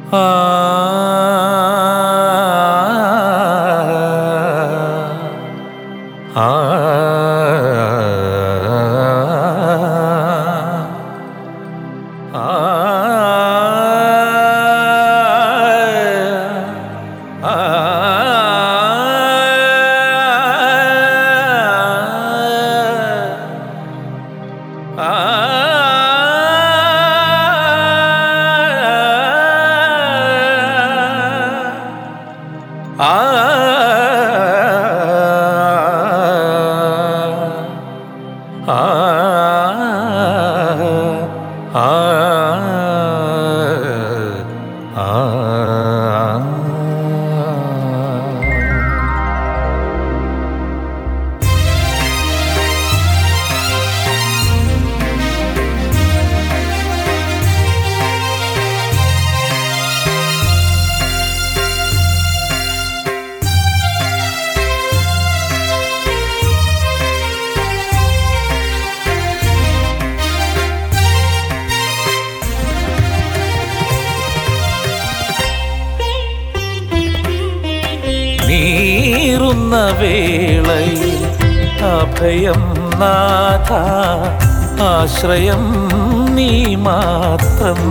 ആ ആ നീറുന്ന വേളയിൽ അഭയം നാഥ ആശ്രയം നീ മാത്രം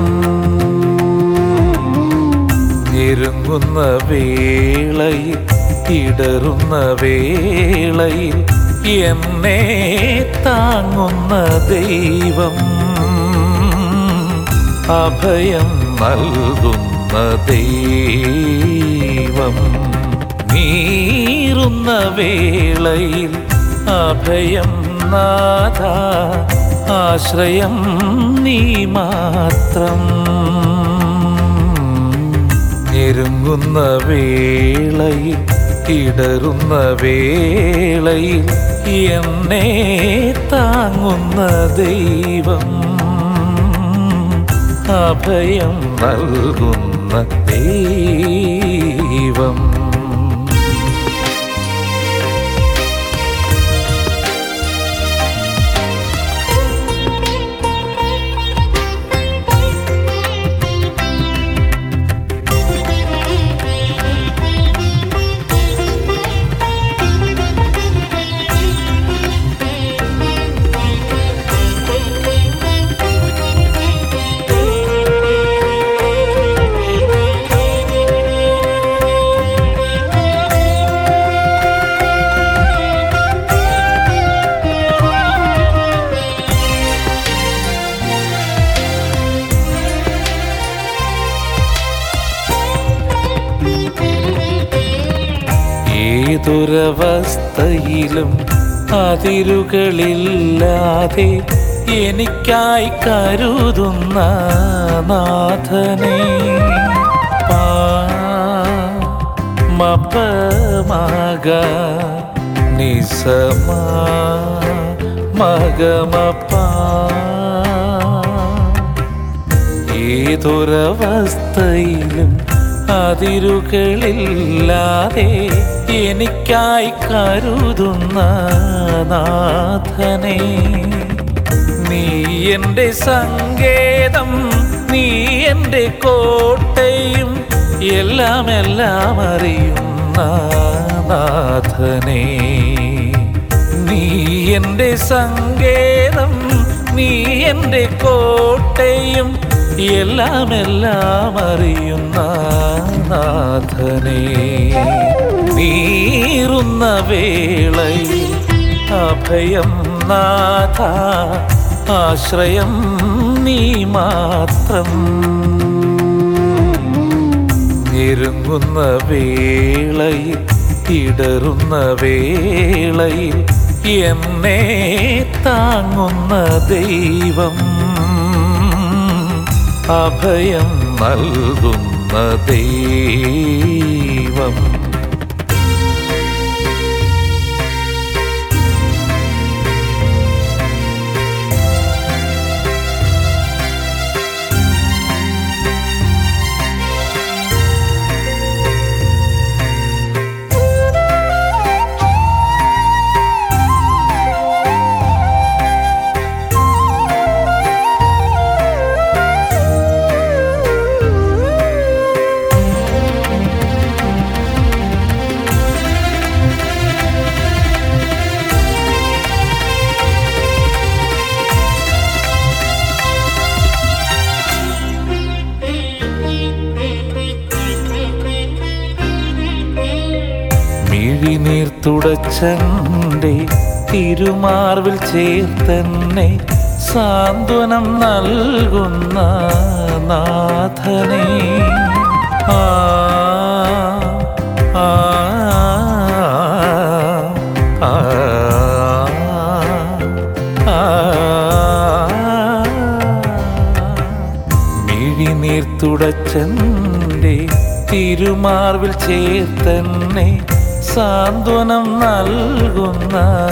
ഞെരുങ്ങുന്ന വേളയിൽ ഇടറുന്ന വേളയിൽ എന്നെ താങ്ങുന്ന ദൈവം അഭയം നൽകുന്ന ദൈവം നീറുന്ന വേളയിൽ അഭയം നാഥ ആശ്രയം നീ മാത്രം ഞെരുങ്ങുന്ന വേളയിൽ ഇടറുന്ന വേളയിൽ എന്നെ താങ്ങുന്ന ദൈവം അഭയം നൽകുന്ന ദൈവം ഏതൊരവസ്ഥയിലും അതിരുകളില്ലാതെ എനിക്കായി കരുതുന്ന നാഥനെ മപമക നിസമാ മഗമപ്പാ ഏതൊരവസ്ഥയിലും അതിരുകളില്ലാതെ എനിക്കായി കരുതുന്ന നാഥനെ നീ എൻ്റെ സങ്കേതം നീ എൻ്റെ കോട്ടയും എല്ലാം എല്ലാം അറിയുന്ന നാഥനെ നീ എൻ്റെ സങ്കേതം നീ എൻ്റെ കോട്ടയും എല്ലാം എല്ലാം അറിയുന്ന നാഥനെ നീറുന്ന വേളയിൽ അഭയം നാഥ ആശ്രയം നീ മാത്രം ഞെരുങ്ങുന്ന വേളയിൽ ഇടറുന്ന വേളയിൽ എന്നെ താങ്ങുന്ന ദൈവം അഭയം നൽകുന്ന ദൈവം മിഴിനീർ തുടച്ചന്റെ തിരുമാർവിൽ ചേർത്തന്നെ സാന്ത്വനം നൽകുന്ന നാഥനെ ആ ആ ആ ആ മിഴിനീർ തുടച്ചന്റെ തിരുമാർവിൽ ചേർത്തന്നെ സാന്ത്വനം നൽകുന്ന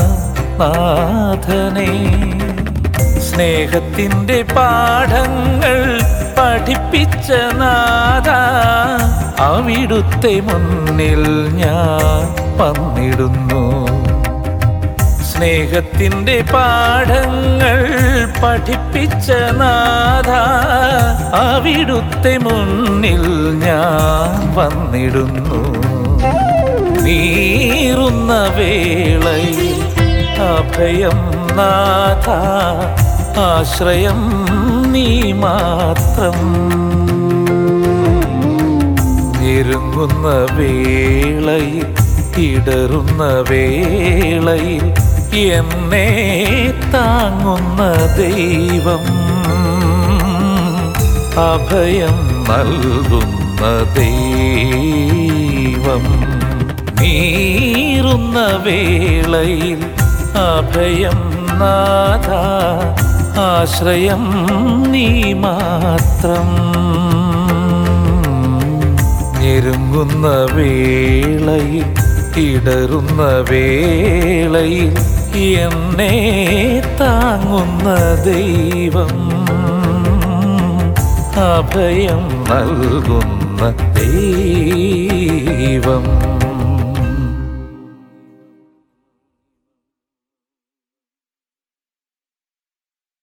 നാഥനെ സ്നേഹത്തിൻ്റെ പാഠങ്ങൾ പഠിപ്പിച്ച നാഥ അവിടുത്തെ മുന്നിൽ ഞാൻ വന്നിടുന്നു സ്നേഹത്തിൻ്റെ പാഠങ്ങൾ പഠിപ്പിച്ച നാഥ അവിടുത്തെ മുന്നിൽ ഞാൻ വന്നിടുന്നു നീറുന്ന വേളയിൽ അഭയം നാഥ ആശ്രയം നീ മാത്രം ഞെരുങ്ങുന്ന വേളയിൽ ഇടറുന്ന വേളയിൽ എന്നെ താങ്ങുന്ന ദൈവം അഭയം നൽകുന്ന ദൈവം നീറുന്ന വേളയിൽ അഭയം നാഥ ആശ്രയം നീ മാത്രം ഞെരുങ്ങുന്ന വേളയിൽ ഇടറുന്ന വേളയിൽ എന്നെ താങ്ങുന്ന ദൈവം അഭയം നൽകുന്ന ദൈവം